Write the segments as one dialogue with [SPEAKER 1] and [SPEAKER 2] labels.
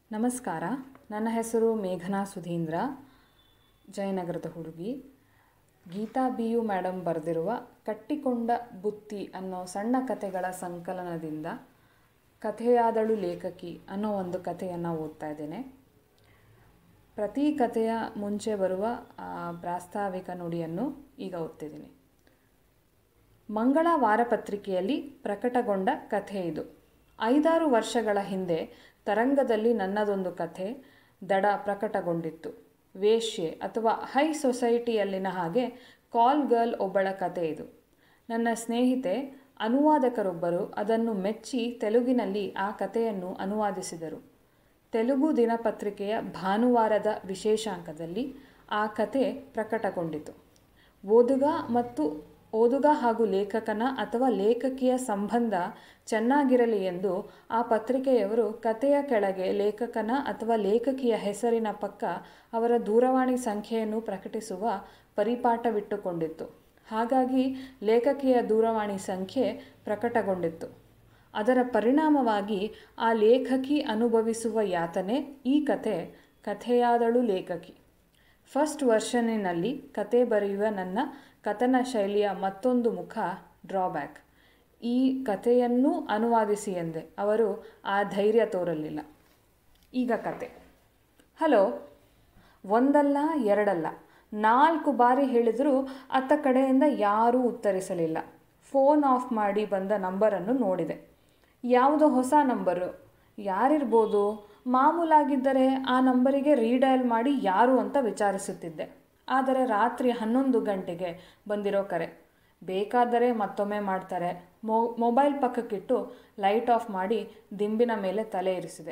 [SPEAKER 1] ನಮಸ್ಕಾರ ನನ್ನ ಹೆಸರು ಮೇಘನಾ ಸುಧೀಂದ್ರ ಜಯನಗರದ ಹುಡುಗಿ ಗೀತಾ ಬಿ ಯು ಮೇಡಮ್ ಬರೆದಿರುವ ಕಟ್ಟಿಕೊಂಡ ಬುತ್ತಿ ಅನ್ನೋ ಸಣ್ಣ ಕಥೆಗಳ ಸಂಕಲನದಿಂದ ಕಥೆಯಾದಳು ಲೇಖಕಿ ಅನ್ನೋ ಒಂದು ಕಥೆಯನ್ನು ಓದ್ತಾ ಇದ್ದೇನೆ ಪ್ರತಿ ಕಥೆಯ ಮುಂಚೆ ಬರುವ ಆ, ಪ್ರಾಸ್ತಾವಿಕ ನುಡಿಯನ್ನು ಈಗ ಓದ್ತಿದ್ದೀನಿ ಮಂಗಳ ವಾರಪತ್ರಿಕೆಯಲ್ಲಿ ಪ್ರಕಟಗೊಂಡ ಕಥೆ ಇದು ಐದಾರು ವರ್ಷಗಳ ಹಿಂದೆ ತರಂಗದಲ್ಲಿ ನನ್ನದೊಂದು ಕಥೆ ದಡ ಪ್ರಕಟಗೊಂಡಿತ್ತು ವೇಶ್ಯೆ ಅಥವಾ ಹೈ ಸೊಸೈಟಿಯಲ್ಲಿನ ಹಾಗೆ ಕಾಲ್ ಗರ್ಲ್ ಒಬ್ಬಳ ಕಥೆ ಇದು ನನ್ನ ಸ್ನೇಹಿತೆ ಅನುವಾದಕರೊಬ್ಬರು ಅದನ್ನು ಮೆಚ್ಚಿ ತೆಲುಗಿನಲ್ಲಿ ಆ ಕಥೆಯನ್ನು ಅನುವಾದಿಸಿದರು ತೆಲುಗು ದಿನಪತ್ರಿಕೆಯ ಭಾನುವಾರದ ವಿಶೇಷಾಂಕದಲ್ಲಿ ಆ ಕತೆ ಪ್ರಕಟಗೊಂಡಿತು ಓದುಗ ಮತ್ತು ಓದುಗ ಹಾಗೂ ಲೇಖಕನ ಅಥವಾ ಲೇಖಕಿಯ ಸಂಬಂಧ ಚೆನ್ನಾಗಿರಲಿ ಎಂದು ಆ ಪತ್ರಿಕೆಯವರು ಕಥೆಯ ಕೆಳಗೆ ಲೇಖಕನ ಅಥವಾ ಲೇಖಕಿಯ ಹೆಸರಿನ ಪಕ್ಕ ಅವರ ದೂರವಾಣಿ ಸಂಖ್ಯೆಯನ್ನು ಪ್ರಕಟಿಸುವ ಪರಿಪಾಠವಿಟ್ಟುಕೊಂಡಿತ್ತು ಹಾಗಾಗಿ ಲೇಖಕಿಯ ದೂರವಾಣಿ ಸಂಖ್ಯೆ ಪ್ರಕಟಗೊಂಡಿತ್ತು ಅದರ ಪರಿಣಾಮವಾಗಿ ಆ ಲೇಖಕಿ ಅನುಭವಿಸುವ ಯಾತನೆ ಈ ಕತೆ ಕಥೆಯಾದಳು ಲೇಖಕಿ ಫಸ್ಟ್ ವರ್ಷನ್ನಿನಲ್ಲಿ ಕತೆ ಬರೆಯುವ ನನ್ನ ಕಥನ ಶೈಲಿಯ ಮತ್ತೊಂದು ಮುಖ ಡ್ರಾಬ್ಯಾಕ್ ಈ ಕಥೆಯನ್ನೂ ಅನುವಾದಿಸಿ ಎಂದೆ ಅವರು ಆ ಧೈರ್ಯ ತೋರಲಿಲ್ಲ ಈಗ ಕತೆ ಹಲೋ ಒಂದಲ್ಲ ಎರಡಲ್ಲ ನಾಲ್ಕು ಬಾರಿ ಹೇಳಿದರೂ ಅತ್ತ ಕಡೆಯಿಂದ ಯಾರೂ ಉತ್ತರಿಸಲಿಲ್ಲ ಫೋನ್ ಆಫ್ ಮಾಡಿ ಬಂದ ನಂಬರನ್ನು ನೋಡಿದೆ ಯಾವುದೋ ಹೊಸ ನಂಬರು ಯಾರಿರ್ಬೋದು ಮಾಮೂಲಾಗಿದ್ದರೆ ಆ ನಂಬರಿಗೆ ರೀಡಯಲ್ ಮಾಡಿ ಯಾರು ಅಂತ ವಿಚಾರಿಸುತ್ತಿದ್ದೆ ಆದರೆ ರಾತ್ರಿ ಹನ್ನೊಂದು ಗಂಟೆಗೆ ಬಂದಿರೋ ಕರೆ ಬೇಕಾದರೆ ಮತ್ತೊಮ್ಮೆ ಮಾಡ್ತಾರೆ ಮೊ ಮೊಬೈಲ್ ಪಕ್ಕಕ್ಕಿಟ್ಟು ಲೈಟ್ ಆಫ್ ಮಾಡಿ ದಿಂಬಿನ ಮೇಲೆ ತಲೆ ಇರಿಸಿದೆ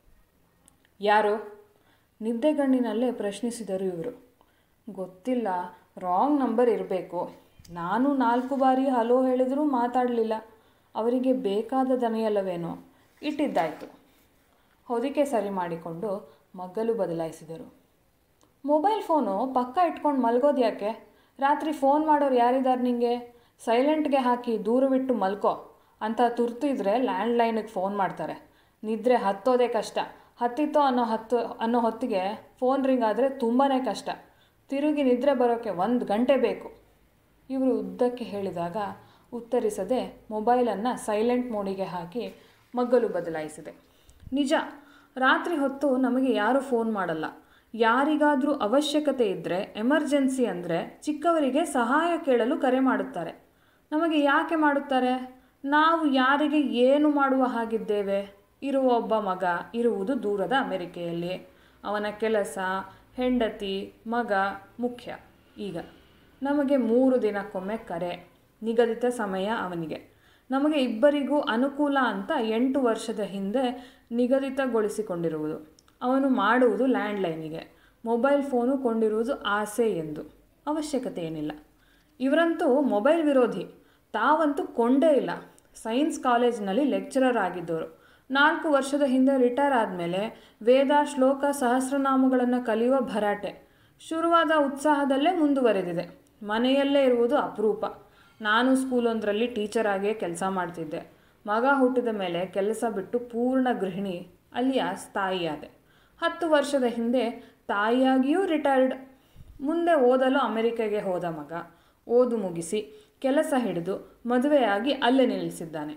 [SPEAKER 1] ಯಾರು ನಿದ್ದೆಗಣ್ಣಿನಲ್ಲೇ ಪ್ರಶ್ನಿಸಿದರು ಇವರು ಗೊತ್ತಿಲ್ಲ ರಾಂಗ್ ನಂಬರ್ ಇರಬೇಕು ನಾನು ನಾಲ್ಕು ಬಾರಿ ಹಲೋ ಹೇಳಿದರೂ ಮಾತಾಡಲಿಲ್ಲ ಅವರಿಗೆ ಬೇಕಾದ ದನಿಯಲ್ಲವೇನೋ ಇಟ್ಟಿದ್ದಾಯಿತು ಹೊದಿಕೆ ಸರಿ ಮಾಡಿಕೊಂಡು ಮಗ್ಗಲು ಬದಲಾಯಿಸಿದರು ಮೊಬೈಲ್ ಫೋನು ಪಕ್ಕ ಇಟ್ಕೊಂಡು ಮಲ್ಗೋದು ಯಾಕೆ ರಾತ್ರಿ ಫೋನ್ ಮಾಡೋರು ಯಾರಿದ್ದಾರೆ ನಿಂಗೆ ಸೈಲೆಂಟ್ಗೆ ಹಾಕಿ ದೂರವಿಟ್ಟು ಮಲ್ಕೋ ಅಂತ ತುರ್ತು ಇದ್ದರೆ ಲ್ಯಾಂಡ್ಲೈನಿಗೆ ಫೋನ್ ಮಾಡ್ತಾರೆ ನಿದ್ರೆ ಹತ್ತೋದೇ ಕಷ್ಟ ಹತ್ತಿತ್ತೋ ಅನ್ನೋ ಹತ್ತು ಅನ್ನೋ ಹೊತ್ತಿಗೆ ಫೋನ್ ರಿಂಗ್ ಆದರೆ ತುಂಬಾ ಕಷ್ಟ ತಿರುಗಿ ನಿದ್ರೆ ಬರೋಕ್ಕೆ ಒಂದು ಗಂಟೆ ಬೇಕು ಇವರು ಉದ್ದಕ್ಕೆ ಹೇಳಿದಾಗ ಉತ್ತರಿಸದೆ ಮೊಬೈಲನ್ನು ಸೈಲೆಂಟ್ ಮೋಡಿಗೆ ಹಾಕಿ ಮಗ್ಗಲು ಬದಲಾಯಿಸಿದೆ ನಿಜ ರಾತ್ರಿ ಹೊತ್ತು ನಮಗೆ ಯಾರೂ ಫೋನ್ ಮಾಡಲ್ಲ ಯಾರಿಗಾದರೂ ಅವಶ್ಯಕತೆ ಇದ್ದರೆ ಎಮರ್ಜೆನ್ಸಿ ಅಂದರೆ ಚಿಕ್ಕವರಿಗೆ ಸಹಾಯ ಕೇಳಲು ಕರೆ ಮಾಡುತ್ತಾರೆ ನಮಗೆ ಯಾಕೆ ಮಾಡುತ್ತಾರೆ ನಾವು ಯಾರಿಗೆ ಏನು ಮಾಡುವ ಹಾಗಿದ್ದೇವೆ ಇರುವ ಒಬ್ಬ ಮಗ ಇರುವುದು ದೂರದ ಅಮೆರಿಕೆಯಲ್ಲಿ ಅವನ ಕೆಲಸ ಹೆಂಡತಿ ಮಗ ಮುಖ್ಯ ಈಗ ನಮಗೆ ಮೂರು ದಿನಕ್ಕೊಮ್ಮೆ ಕರೆ ನಿಗದಿತ ಸಮಯ ಅವನಿಗೆ ನಮಗೆ ಇಬ್ಬರಿಗೂ ಅನುಕೂಲ ಅಂತ ಎಂಟು ವರ್ಷದ ಹಿಂದೆ ನಿಗದಿತಗೊಳಿಸಿಕೊಂಡಿರುವುದು ಅವನು ಮಾಡುವುದು ಲ್ಯಾಂಡ್ಲೈನಿಗೆ ಮೊಬೈಲ್ ಫೋನು ಕೊಂಡಿರುವುದು ಆಸೆ ಎಂದು ಅವಶ್ಯಕತೆ ಏನಿಲ್ಲ ಇವರಂತೂ ಮೊಬೈಲ್ ವಿರೋಧಿ ತಾವಂತೂ ಕೊಂಡೇ ಇಲ್ಲ ಸೈನ್ಸ್ ಕಾಲೇಜಿನಲ್ಲಿ ಲೆಕ್ಚರರ್ ಆಗಿದ್ದವರು ನಾಲ್ಕು ವರ್ಷದ ಹಿಂದೆ ರಿಟೈರ್ ಆದಮೇಲೆ ವೇದ ಶ್ಲೋಕ ಸಹಸ್ರನಾಮಗಳನ್ನು ಕಲಿಯುವ ಭರಾಟೆ ಶುರುವಾದ ಉತ್ಸಾಹದಲ್ಲೇ ಮುಂದುವರೆದಿದೆ ಮನೆಯಲ್ಲೇ ಇರುವುದು ಅಪರೂಪ ನಾನು ಸ್ಕೂಲೊಂದರಲ್ಲಿ ಟೀಚರ್ ಆಗೇ ಕೆಲಸ ಮಾಡ್ತಿದ್ದೆ ಮಗ ಹುಟ್ಟಿದ ಮೇಲೆ ಕೆಲಸ ಬಿಟ್ಟು ಪೂರ್ಣ ಗೃಹಿಣಿ ಅಲಿಯಾಸ್ ತಾಯಿಯಾದೆ ಹತ್ತು ವರ್ಷದ ಹಿಂದೆ ತಾಯಿಯಾಗಿಯೂ ರಿಟೈರ್ಡ್ ಮುಂದೆ ಓದಲು ಅಮೆರಿಕೆಗೆ ಹೋದ ಮಗ ಓದು ಮುಗಿಸಿ ಕೆಲಸ ಹಿಡಿದು ಮದುವೆಯಾಗಿ ಅಲ್ಲೇ ನಿಲ್ಲಿಸಿದ್ದಾನೆ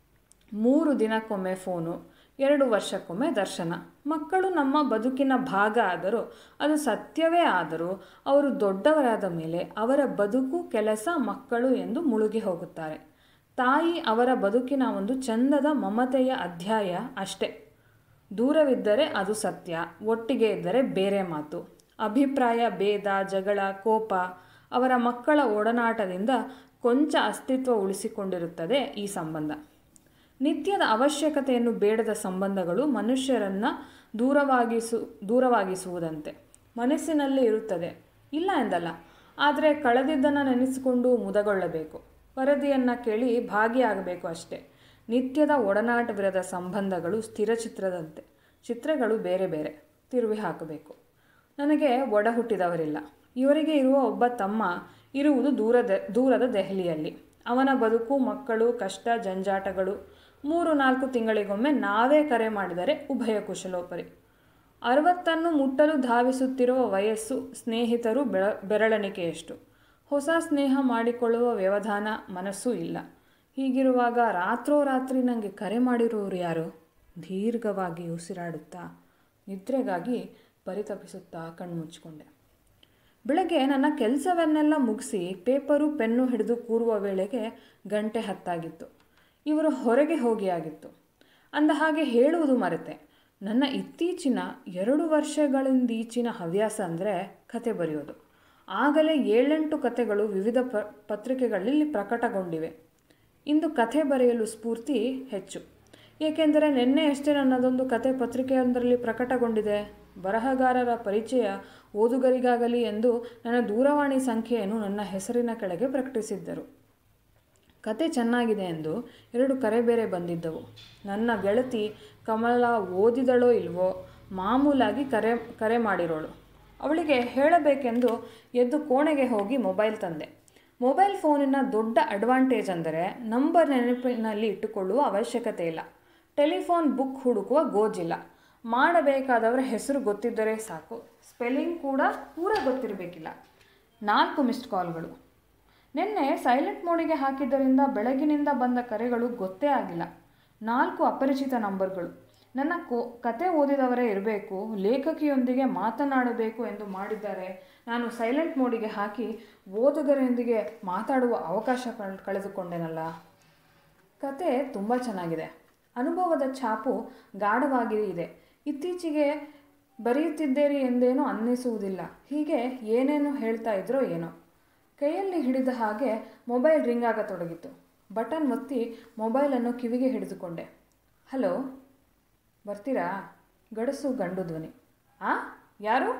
[SPEAKER 1] ಮೂರು ದಿನಕ್ಕೊಮ್ಮೆ ಫೋನು ಎರಡು ವರ್ಷಕ್ಕೊಮ್ಮೆ ದರ್ಶನ ಮಕ್ಕಳು ನಮ್ಮ ಬದುಕಿನ ಭಾಗ ಆದರೂ ಅದು ಸತ್ಯವೇ ಆದರೂ ಅವರು ದೊಡ್ಡವರಾದ ಮೇಲೆ ಅವರ ಬದುಕು ಕೆಲಸ ಮಕ್ಕಳು ಎಂದು ಮುಳುಗಿ ಹೋಗುತ್ತಾರೆ ತಾಯಿ ಅವರ ಬದುಕಿನ ಒಂದು ಚಂದದ ಮಮತೆಯ ಅಧ್ಯಾಯ ಅಷ್ಟೇ ದೂರವಿದ್ದರೆ ಅದು ಸತ್ಯ ಒಟ್ಟಿಗೆ ಇದ್ದರೆ ಬೇರೆ ಮಾತು ಅಭಿಪ್ರಾಯ ಭೇದ ಜಗಳ ಕೋಪ ಅವರ ಮಕ್ಕಳ ಒಡನಾಟದಿಂದ ಕೊಂಚ ಅಸ್ತಿತ್ವ ಉಳಿಸಿಕೊಂಡಿರುತ್ತದೆ ಈ ಸಂಬಂಧ ನಿತ್ಯದ ಅವಶ್ಯಕತೆಯನ್ನು ಬೇಡದ ಸಂಬಂಧಗಳು ಮನುಷ್ಯರನ್ನು ದೂರವಾಗಿಸು ದೂರವಾಗಿಸುವುದಂತೆ ಮನಸ್ಸಿನಲ್ಲಿ ಇರುತ್ತದೆ ಇಲ್ಲ ಎಂದಲ್ಲ ಆದರೆ ಕಳೆದಿದ್ದನ್ನು ನೆನೆಸಿಕೊಂಡು ಮುದಗೊಳ್ಳಬೇಕು ವರದಿಯನ್ನು ಕೇಳಿ ಭಾಗಿಯಾಗಬೇಕು ಅಷ್ಟೇ ನಿತ್ಯದ ಒಡನಾಟವಿರದ ಸಂಬಂಧಗಳು ಸ್ಥಿರ ಚಿತ್ರದಂತೆ ಚಿತ್ರಗಳು ಬೇರೆ ಬೇರೆ ತಿರುವಿ ಹಾಕಬೇಕು ನನಗೆ ಒಡ ಹುಟ್ಟಿದವರಿಲ್ಲ ಇವರಿಗೆ ಇರುವ ಒಬ್ಬ ತಮ್ಮ ಇರುವುದು ದೂರದ ದೂರದ ದೆಹಲಿಯಲ್ಲಿ ಅವನ ಬದುಕು ಮಕ್ಕಳು ಕಷ್ಟ ಜಂಜಾಟಗಳು ಮೂರು ನಾಲ್ಕು ತಿಂಗಳಿಗೊಮ್ಮೆ ನಾವೇ ಕರೆ ಮಾಡಿದರೆ ಉಭಯ ಕುಶಲೋಪರಿ ಅರವತ್ತನ್ನು ಮುಟ್ಟಲು ಧಾವಿಸುತ್ತಿರುವ ವಯಸ್ಸು ಸ್ನೇಹಿತರು ಬೆಳ ಬೆರಳೆಣಿಕೆಯಷ್ಟು ಹೊಸ ಸ್ನೇಹ ಮಾಡಿಕೊಳ್ಳುವ ವ್ಯವಧಾನ ಮನಸ್ಸೂ ಇಲ್ಲ ಹೀಗಿರುವಾಗ ರಾತ್ರೋರಾತ್ರಿ ನನಗೆ ಕರೆ ಮಾಡಿರೋರು ಯಾರು ದೀರ್ಘವಾಗಿ ಉಸಿರಾಡುತ್ತಾ ನಿದ್ರೆಗಾಗಿ ಪರಿತಪಿಸುತ್ತಾ ಕಣ್ಮುಚ್ಚಿಕೊಂಡೆ ಬೆಳಗ್ಗೆ ನನ್ನ ಕೆಲಸವನ್ನೆಲ್ಲ ಮುಗಿಸಿ ಪೇಪರು ಪೆನ್ನು ಹಿಡಿದು ಕೂರುವ ವೇಳೆಗೆ ಗಂಟೆ ಹತ್ತಾಗಿತ್ತು ಇವರು ಹೊರಗೆ ಹೋಗಿ ಆಗಿತ್ತು ಅಂದ ಹಾಗೆ ಹೇಳುವುದು ಮರೆತೆ ನನ್ನ ಇತ್ತೀಚಿನ ಎರಡು ವರ್ಷಗಳಿಂದೀಚಿನ ಹವ್ಯಾಸ ಅಂದರೆ ಕತೆ ಬರೆಯೋದು ಆಗಲೇ ಏಳೆಂಟು ಕತೆಗಳು ವಿವಿಧ ಪ ಪತ್ರಿಕೆಗಳಲ್ಲಿ ಪ್ರಕಟಗೊಂಡಿವೆ ಇಂದು ಕಥೆ ಬರೆಯಲು ಸ್ಫೂರ್ತಿ ಹೆಚ್ಚು ಏಕೆಂದರೆ ನಿನ್ನೆಯಷ್ಟೇ ನನ್ನದೊಂದು ಕತೆ ಪತ್ರಿಕೆಯೊಂದರಲ್ಲಿ ಪ್ರಕಟಗೊಂಡಿದೆ ಬರಹಗಾರರ ಪರಿಚಯ ಓದುಗರಿಗಾಗಲಿ ಎಂದು ನನ್ನ ದೂರವಾಣಿ ಸಂಖ್ಯೆಯನ್ನು ನನ್ನ ಹೆಸರಿನ ಕೆಳಗೆ ಪ್ರಕಟಿಸಿದ್ದರು ಕತೆ ಚೆನ್ನಾಗಿದೆ ಎಂದು ಎರಡು ಕರೆ ಬೇರೆ ಬಂದಿದ್ದವು ನನ್ನ ಗೆಳತಿ ಕಮಲ ಓದಿದಳೋ ಇಲ್ವೋ ಮಾಮೂಲಾಗಿ ಕರೆ ಕರೆ ಮಾಡಿರೋಳು ಅವಳಿಗೆ ಹೇಳಬೇಕೆಂದು ಎದ್ದು ಕೋಣೆಗೆ ಹೋಗಿ ಮೊಬೈಲ್ ತಂದೆ ಮೊಬೈಲ್ ಫೋನಿನ ದೊಡ್ಡ ಅಡ್ವಾಂಟೇಜ್ ಅಂದರೆ ನಂಬರ್ ನೆನಪಿನಲ್ಲಿ ಇಟ್ಟುಕೊಳ್ಳುವ ಅವಶ್ಯಕತೆ ಇಲ್ಲ ಟೆಲಿಫೋನ್ ಬುಕ್ ಹುಡುಕುವ ಗೋಜಿಲ್ಲ ಮಾಡಬೇಕಾದವರ ಹೆಸರು ಗೊತ್ತಿದ್ದರೆ ಸಾಕು ಸ್ಪೆಲ್ಲಿಂಗ್ ಕೂಡ ಪೂರ ಗೊತ್ತಿರಬೇಕಿಲ್ಲ ನಾಲ್ಕು ಮಿಸ್ಡ್ ಕಾಲ್ಗಳು ನಿನ್ನೆ ಸೈಲೆಂಟ್ ಮೋಡಿಗೆ ಹಾಕಿದ್ದರಿಂದ ಬೆಳಗಿನಿಂದ ಬಂದ ಕರೆಗಳು ಗೊತ್ತೇ ಆಗಿಲ್ಲ ನಾಲ್ಕು ಅಪರಿಚಿತ ನಂಬರ್ಗಳು ನನ್ನ ಕೋ ಕತೆ ಓದಿದವರೇ ಇರಬೇಕು ಲೇಖಕಿಯೊಂದಿಗೆ ಮಾತನಾಡಬೇಕು ಎಂದು ಮಾಡಿದ್ದಾರೆ ನಾನು ಸೈಲೆಂಟ್ ಮೋಡಿಗೆ ಹಾಕಿ ಓದುಗರೊಂದಿಗೆ ಮಾತಾಡುವ ಅವಕಾಶ ಕಳ್- ಕಳೆದುಕೊಂಡೆನಲ್ಲ ಕತೆ ತುಂಬ ಚೆನ್ನಾಗಿದೆ ಅನುಭವದ ಛಾಪು ಗಾಢವಾಗಿ ಇದೆ ಇತ್ತೀಚೆಗೆ ಬರೆಯುತ್ತಿದ್ದೇರಿ ಎಂದೇನೂ ಅನ್ನಿಸುವುದಿಲ್ಲ ಹೀಗೆ ಏನೇನು ಹೇಳ್ತಾ ಇದ್ರೋ ಏನೋ ಕೈಯಲ್ಲಿ ಹಿಡಿದ ಹಾಗೆ ಮೊಬೈಲ್ ರಿಂಗ್ ಆಗತೊಡಗಿತು ಬಟನ್ ಒತ್ತಿ ಮೊಬೈಲನ್ನು ಕಿವಿಗೆ ಹಿಡಿದುಕೊಂಡೆ ಹಲೋ ಬರ್ತೀರಾ ಗಡಸು ಗಂಡು ಧ್ವನಿ ಆ ಯಾರು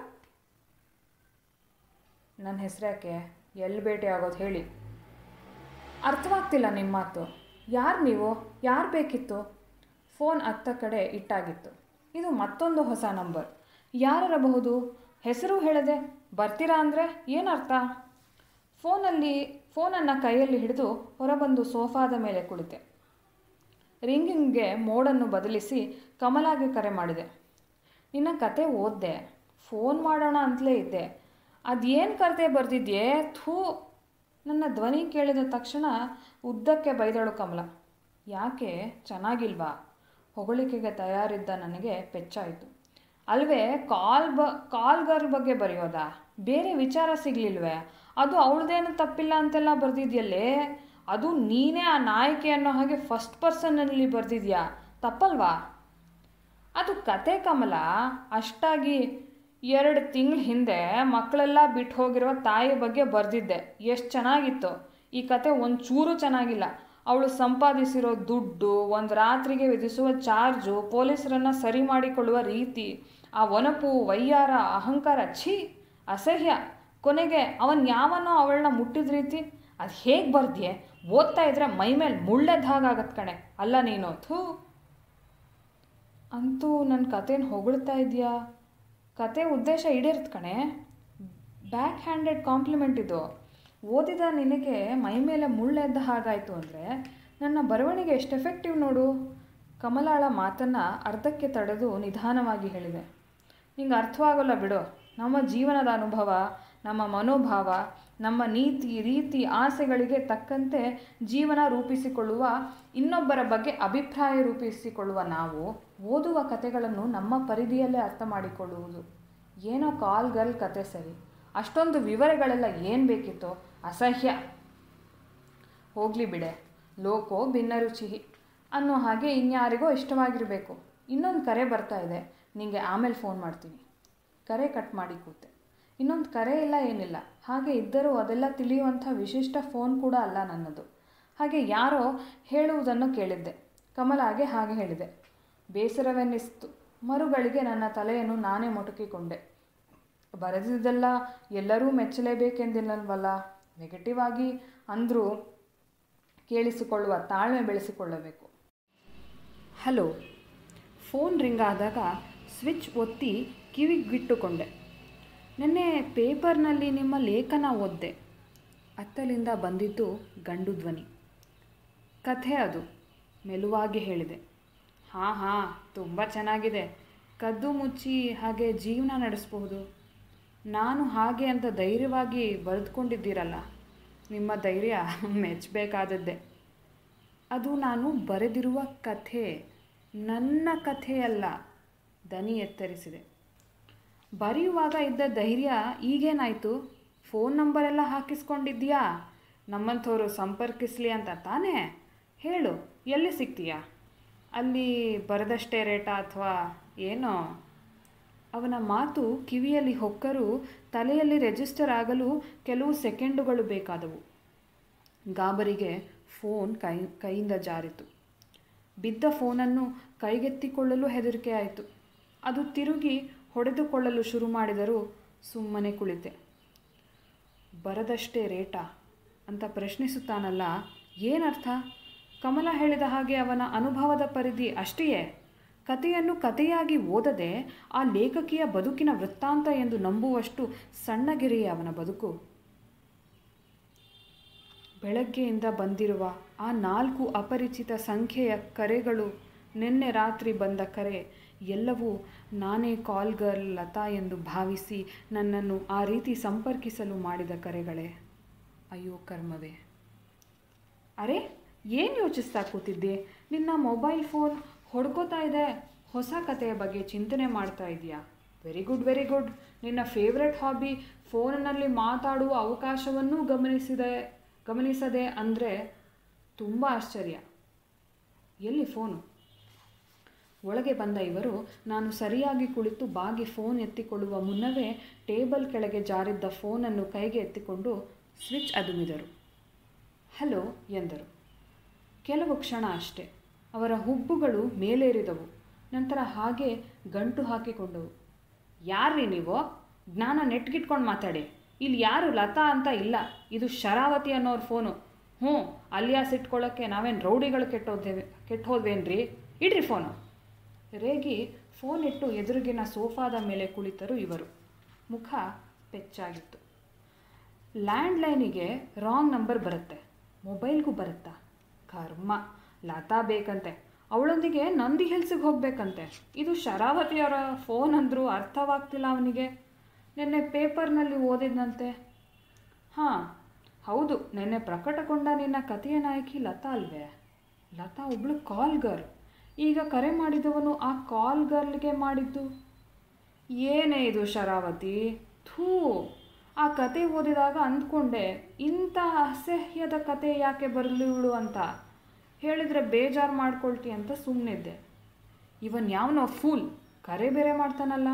[SPEAKER 1] ನನ್ನ ಹೆಸರ್ಯಾಕೆ ಎಲ್ಲಿ ಭೇಟಿ ಆಗೋದು ಹೇಳಿ ಅರ್ಥವಾಗ್ತಿಲ್ಲ ನಿಮ್ಮ ಮಾತು ಯಾರು ನೀವು ಯಾರು ಬೇಕಿತ್ತು ಫೋನ್ ಅತ್ತ ಕಡೆ ಇಟ್ಟಾಗಿತ್ತು ಇದು ಮತ್ತೊಂದು ಹೊಸ ನಂಬರ್ ಯಾರಿರಬಹುದು ಹೆಸರು ಹೇಳದೆ ಬರ್ತೀರಾ ಅಂದರೆ ಏನರ್ಥ ಫೋನಲ್ಲಿ ಫೋನನ್ನು ಕೈಯಲ್ಲಿ ಹಿಡಿದು ಹೊರಬಂದು ಸೋಫಾದ ಮೇಲೆ ಕುಳಿತೆ ರಿಂಗಿಂಗ್ಗೆ ಮೋಡನ್ನು ಬದಲಿಸಿ ಕಮಲಾಗೆ ಕರೆ ಮಾಡಿದೆ ನಿನ್ನ ಕತೆ ಓದ್ದೆ ಫೋನ್ ಮಾಡೋಣ ಅಂತಲೇ ಇದ್ದೆ ಅದೇನು ಕತೆ ಬರೆದಿದ್ಯೇ ಥೂ ನನ್ನ ಧ್ವನಿ ಕೇಳಿದ ತಕ್ಷಣ ಉದ್ದಕ್ಕೆ ಬೈದಳು ಕಮಲ ಯಾಕೆ ಚೆನ್ನಾಗಿಲ್ವಾ ಹೊಗಳಿಕೆಗೆ ತಯಾರಿದ್ದ ನನಗೆ ಪೆಚ್ಚಾಯಿತು ಅಲ್ವೇ ಕಾಲ್ ಬ ಕಾಲ್ ಗರ್ಲ್ ಬಗ್ಗೆ ಬರೆಯೋದಾ ಬೇರೆ ವಿಚಾರ ಸಿಗ್ಲಿಲ್ವೇ ಅದು ಅವಳದೇನು ತಪ್ಪಿಲ್ಲ ಅಂತೆಲ್ಲ ಬರೆದಿದ್ಯಲ್ಲೇ ಅದು ನೀನೇ ಆ ನಾಯಕಿ ಅನ್ನೋ ಹಾಗೆ ಫಸ್ಟ್ ಪರ್ಸನ್ನಲ್ಲಿ ಬರೆದಿದ್ಯಾ ತಪ್ಪಲ್ವಾ ಅದು ಕತೆ ಕಮಲ ಅಷ್ಟಾಗಿ ಎರಡು ತಿಂಗಳ ಹಿಂದೆ ಮಕ್ಕಳೆಲ್ಲ ಬಿಟ್ಟು ಹೋಗಿರೋ ತಾಯಿ ಬಗ್ಗೆ ಬರೆದಿದ್ದೆ ಎಷ್ಟು ಚೆನ್ನಾಗಿತ್ತು ಈ ಕತೆ ಒಂಚೂರು ಚೆನ್ನಾಗಿಲ್ಲ ಅವಳು ಸಂಪಾದಿಸಿರೋ ದುಡ್ಡು ಒಂದು ರಾತ್ರಿಗೆ ವಿಧಿಸುವ ಚಾರ್ಜು ಪೊಲೀಸರನ್ನು ಸರಿ ಮಾಡಿಕೊಳ್ಳುವ ರೀತಿ ಆ ಒನಪು ವಯ್ಯಾರ ಅಹಂಕಾರ ಛೀ ಅಸಹ್ಯ ಕೊನೆಗೆ ಅವನ್ ಯಾವನೋ ಅವಳನ್ನ ಮುಟ್ಟಿದ ರೀತಿ ಅದು ಹೇಗೆ ಬರ್ದ್ಯೆ ಓದ್ತಾ ಇದ್ರೆ ಮೈ ಮೇಲೆ ಮುಳ್ಳೆದ ಹಾಗಾಗತ್ ಕಣೆ ಅಲ್ಲ ನೀನು ಥೂ ಅಂತೂ ನನ್ನ ಕತೆನ ಹೊಗಳ್ತಾ ಇದೆಯಾ ಕತೆ ಉದ್ದೇಶ ಈಡೇರ್ತ್ ಕಣೆ ಬ್ಯಾಕ್ ಹ್ಯಾಂಡೆಡ್ ಕಾಂಪ್ಲಿಮೆಂಟ್ ಇದು ಓದಿದ ನಿನಗೆ ಮೈ ಮೇಲೆ ಮುಳ್ಳೆದ್ದ ಹಾಗಾಯಿತು ಅಂದರೆ ನನ್ನ ಬರವಣಿಗೆ ಎಷ್ಟು ಎಫೆಕ್ಟಿವ್ ನೋಡು ಕಮಲಾಳ ಮಾತನ್ನು ಅರ್ಧಕ್ಕೆ ತಡೆದು ನಿಧಾನವಾಗಿ ಹೇಳಿದೆ ನಿಂಗೆ ಅರ್ಥವಾಗಲ್ಲ ಬಿಡು ನಮ್ಮ ಜೀವನದ ಅನುಭವ ನಮ್ಮ ಮನೋಭಾವ ನಮ್ಮ ನೀತಿ ರೀತಿ ಆಸೆಗಳಿಗೆ ತಕ್ಕಂತೆ ಜೀವನ ರೂಪಿಸಿಕೊಳ್ಳುವ ಇನ್ನೊಬ್ಬರ ಬಗ್ಗೆ ಅಭಿಪ್ರಾಯ ರೂಪಿಸಿಕೊಳ್ಳುವ ನಾವು ಓದುವ ಕತೆಗಳನ್ನು ನಮ್ಮ ಪರಿಧಿಯಲ್ಲೇ ಅರ್ಥ ಮಾಡಿಕೊಳ್ಳುವುದು ಏನೋ ಕಾಲ್ ಗರ್ಲ್ ಕತೆ ಸರಿ ಅಷ್ಟೊಂದು ವಿವರಗಳೆಲ್ಲ ಏನು ಬೇಕಿತ್ತೋ ಅಸಹ್ಯ ಹೋಗಲಿ ಬಿಡೆ ಲೋಕೋ ಭಿನ್ನರುಚಿ ಅನ್ನೋ ಹಾಗೆ ಇನ್ಯಾರಿಗೋ ಇಷ್ಟವಾಗಿರಬೇಕು ಇನ್ನೊಂದು ಕರೆ ಬರ್ತಾ ಇದೆ ನಿಂಗೆ ಆಮೇಲೆ ಫೋನ್ ಮಾಡ್ತೀನಿ ಕರೆ ಕಟ್ ಮಾಡಿ ಕೂತೆ ಇನ್ನೊಂದು ಕರೆ ಇಲ್ಲ ಏನಿಲ್ಲ ಹಾಗೆ ಇದ್ದರೂ ಅದೆಲ್ಲ ತಿಳಿಯುವಂಥ ವಿಶಿಷ್ಟ ಫೋನ್ ಕೂಡ ಅಲ್ಲ ನನ್ನದು ಹಾಗೆ ಯಾರೋ ಹೇಳುವುದನ್ನು ಕೇಳಿದ್ದೆ ಕಮಲಾಗೆ ಹಾಗೆ ಹೇಳಿದೆ ಬೇಸರವೆನ್ನಿಸ್ತು ಮರುಗಳಿಗೆ ನನ್ನ ತಲೆಯನ್ನು ನಾನೇ ಮೊಟಕಿಕೊಂಡೆ ಬರೆದಿದ್ದೆಲ್ಲ ಎಲ್ಲರೂ ಮೆಚ್ಚಲೇಬೇಕೆಂದಿಲ್ಲವಲ್ಲ ನೆಗೆಟಿವ್ ಆಗಿ ಅಂದರೂ ಕೇಳಿಸಿಕೊಳ್ಳುವ ತಾಳ್ಮೆ ಬೆಳೆಸಿಕೊಳ್ಳಬೇಕು ಹಲೋ ಫೋನ್ ರಿಂಗ್ ಆದಾಗ ಸ್ವಿಚ್ ಒತ್ತಿ ಕಿವಿಗಿಟ್ಟುಕೊಂಡೆ ನಿನ್ನೆ ಪೇಪರ್ನಲ್ಲಿ ನಿಮ್ಮ ಲೇಖನ ಓದ್ದೆ ಅತ್ತಲಿಂದ ಬಂದಿದ್ದು ಗಂಡು ಧ್ವನಿ ಕಥೆ ಅದು ಮೆಲುವಾಗಿ ಹೇಳಿದೆ ಹಾಂ ಹಾಂ ತುಂಬ ಚೆನ್ನಾಗಿದೆ ಕದ್ದು ಮುಚ್ಚಿ ಹಾಗೆ ಜೀವನ ನಡೆಸಬಹುದು ನಾನು ಹಾಗೆ ಅಂತ ಧೈರ್ಯವಾಗಿ ಬರೆದುಕೊಂಡಿದ್ದೀರಲ್ಲ ನಿಮ್ಮ ಧೈರ್ಯ ಮೆಚ್ಚಬೇಕಾದದ್ದೇ ಅದು ನಾನು ಬರೆದಿರುವ ಕಥೆ ನನ್ನ ಕಥೆಯಲ್ಲ ದನಿ ಎತ್ತರಿಸಿದೆ ಬರೆಯುವಾಗ ಇದ್ದ ಧೈರ್ಯ ಈಗೇನಾಯಿತು ಫೋನ್ ನಂಬರೆಲ್ಲ ಹಾಕಿಸ್ಕೊಂಡಿದ್ಯಾ ನಮ್ಮಂಥವ್ರು ಸಂಪರ್ಕಿಸಲಿ ಅಂತ ತಾನೇ ಹೇಳು ಎಲ್ಲಿ ಸಿಗ್ತೀಯಾ ಅಲ್ಲಿ ಬರೆದಷ್ಟೇ ರೇಟಾ ಅಥವಾ ಏನೋ ಅವನ ಮಾತು ಕಿವಿಯಲ್ಲಿ ಹೊಕ್ಕರೂ ತಲೆಯಲ್ಲಿ ರಿಜಿಸ್ಟರ್ ಆಗಲು ಕೆಲವು ಸೆಕೆಂಡುಗಳು ಬೇಕಾದವು ಗಾಬರಿಗೆ ಫೋನ್ ಕೈ ಕೈಯಿಂದ ಜಾರಿತು ಬಿದ್ದ ಫೋನನ್ನು ಕೈಗೆತ್ತಿಕೊಳ್ಳಲು ಹೆದರಿಕೆ ಆಯಿತು ಅದು ತಿರುಗಿ ಹೊಡೆದುಕೊಳ್ಳಲು ಶುರು ಮಾಡಿದರೂ ಸುಮ್ಮನೆ ಕುಳಿತೆ ಬರದಷ್ಟೇ ರೇಟಾ ಅಂತ ಪ್ರಶ್ನಿಸುತ್ತಾನಲ್ಲ ಏನರ್ಥ ಕಮಲ ಹೇಳಿದ ಹಾಗೆ ಅವನ ಅನುಭವದ ಪರಿಧಿ ಅಷ್ಟೆಯೇ ಕಥೆಯನ್ನು ಕಥೆಯಾಗಿ ಓದದೆ ಆ ಲೇಖಕಿಯ ಬದುಕಿನ ವೃತ್ತಾಂತ ಎಂದು ನಂಬುವಷ್ಟು ಸಣ್ಣಗೆರೆಯೇ ಅವನ ಬದುಕು ಬೆಳಗ್ಗೆಯಿಂದ ಬಂದಿರುವ ಆ ನಾಲ್ಕು ಅಪರಿಚಿತ ಸಂಖ್ಯೆಯ ಕರೆಗಳು ನಿನ್ನೆ ರಾತ್ರಿ ಬಂದ ಕರೆ ಎಲ್ಲವೂ ನಾನೇ ಕಾಲ್ ಗರ್ಲ್ ಲತಾ ಎಂದು ಭಾವಿಸಿ ನನ್ನನ್ನು ಆ ರೀತಿ ಸಂಪರ್ಕಿಸಲು ಮಾಡಿದ ಕರೆಗಳೇ ಅಯ್ಯೋ ಕರ್ಮವೇ ಅರೆ ಏನು ಯೋಚಿಸ್ತಾ ಕೂತಿದ್ದೆ ನಿನ್ನ ಮೊಬೈಲ್ ಫೋನ್ ಹೊಡ್ಕೋತಾ ಇದೆ ಹೊಸ ಕಥೆಯ ಬಗ್ಗೆ ಚಿಂತನೆ ಮಾಡ್ತಾ ಇದೆಯಾ ವೆರಿ ಗುಡ್ ವೆರಿ ಗುಡ್ ನಿನ್ನ ಫೇವ್ರೆಟ್ ಹಾಬಿ ಫೋನಿನಲ್ಲಿ ಮಾತಾಡುವ ಅವಕಾಶವನ್ನೂ ಗಮನಿಸಿದೆ ಗಮನಿಸದೆ ಅಂದರೆ ತುಂಬ ಆಶ್ಚರ್ಯ ಎಲ್ಲಿ ಫೋನು ಒಳಗೆ ಬಂದ ಇವರು ನಾನು ಸರಿಯಾಗಿ ಕುಳಿತು ಬಾಗಿ ಫೋನ್ ಎತ್ತಿಕೊಳ್ಳುವ ಮುನ್ನವೇ ಟೇಬಲ್ ಕೆಳಗೆ ಜಾರಿದ್ದ ಫೋನನ್ನು ಕೈಗೆ ಎತ್ತಿಕೊಂಡು ಸ್ವಿಚ್ ಅದುಮಿದರು ಹಲೋ ಎಂದರು ಕೆಲವು ಕ್ಷಣ ಅಷ್ಟೆ ಅವರ ಹುಬ್ಬುಗಳು ಮೇಲೇರಿದವು ನಂತರ ಹಾಗೆ ಗಂಟು ಹಾಕಿಕೊಂಡವು ಯಾರ್ರೀ ನೀವು ಜ್ಞಾನ ನೆಟ್ಗಿಟ್ಕೊಂಡು ಮಾತಾಡಿ ಇಲ್ಲಿ ಯಾರು ಲತಾ ಅಂತ ಇಲ್ಲ ಇದು ಶರಾವತಿ ಅನ್ನೋರ ಫೋನು ಹ್ಞೂ ಅಲಿಯಾಸ್ ಇಟ್ಕೊಳ್ಳೋಕ್ಕೆ ನಾವೇನು ರೌಡಿಗಳು ಕೆಟ್ಟೋದೇವೆ ಕೆಟ್ಟು ಹೋದ್ವೇನ್ರಿ ಇಡ್ರಿ ಫೋನು ರೇಗಿ ಫೋನ್ ಇಟ್ಟು ಎದುರಿಗಿನ ಸೋಫಾದ ಮೇಲೆ ಕುಳಿತರು ಇವರು ಮುಖ ಪೆಚ್ಚಾಗಿತ್ತು ಲ್ಯಾಂಡ್ಲೈನಿಗೆ ರಾಂಗ್ ನಂಬರ್ ಬರುತ್ತೆ ಮೊಬೈಲ್ಗೂ ಬರುತ್ತಾ ಕರ್ಮ ಲತಾ ಬೇಕಂತೆ ಅವಳೊಂದಿಗೆ ನಂದಿ ಹಿಲ್ಸಿಗೆ ಹೋಗಬೇಕಂತೆ ಇದು ಶರಾವತಿಯವರ ಫೋನ್ ಅಂದರೂ ಅರ್ಥವಾಗ್ತಿಲ್ಲ ಅವನಿಗೆ ನಿನ್ನೆ ಪೇಪರ್ನಲ್ಲಿ ಓದಿದ್ನಂತೆ ಹಾಂ ಹೌದು ನಿನ್ನೆ ಪ್ರಕಟಗೊಂಡ ನಿನ್ನ ಕಥೆಯ ನಾಯಕಿ ಲತಾ ಅಲ್ವೇ ಲತಾ ಒಬ್ಳು ಕಾಲ್ ಗರ್ಲ್ ಈಗ ಕರೆ ಮಾಡಿದವನು ಆ ಕಾಲ್ ಗರ್ಲ್ಗೆ ಮಾಡಿದ್ದು ಏನೇ ಇದು ಶರಾವತಿ ಥೂ ಆ ಕತೆ ಓದಿದಾಗ ಅಂದ್ಕೊಂಡೆ ಇಂಥ ಅಸಹ್ಯದ ಕತೆ ಯಾಕೆ ಬರಲಿವಳು ಅಂತ ಹೇಳಿದರೆ ಬೇಜಾರು ಮಾಡ್ಕೊಳ್ತಿ ಅಂತ ಸುಮ್ಮನಿದ್ದೆ ಇವನ್ ಯಾವನೋ ಫೂಲ್ ಕರೆ ಬೇರೆ ಮಾಡ್ತಾನಲ್ಲ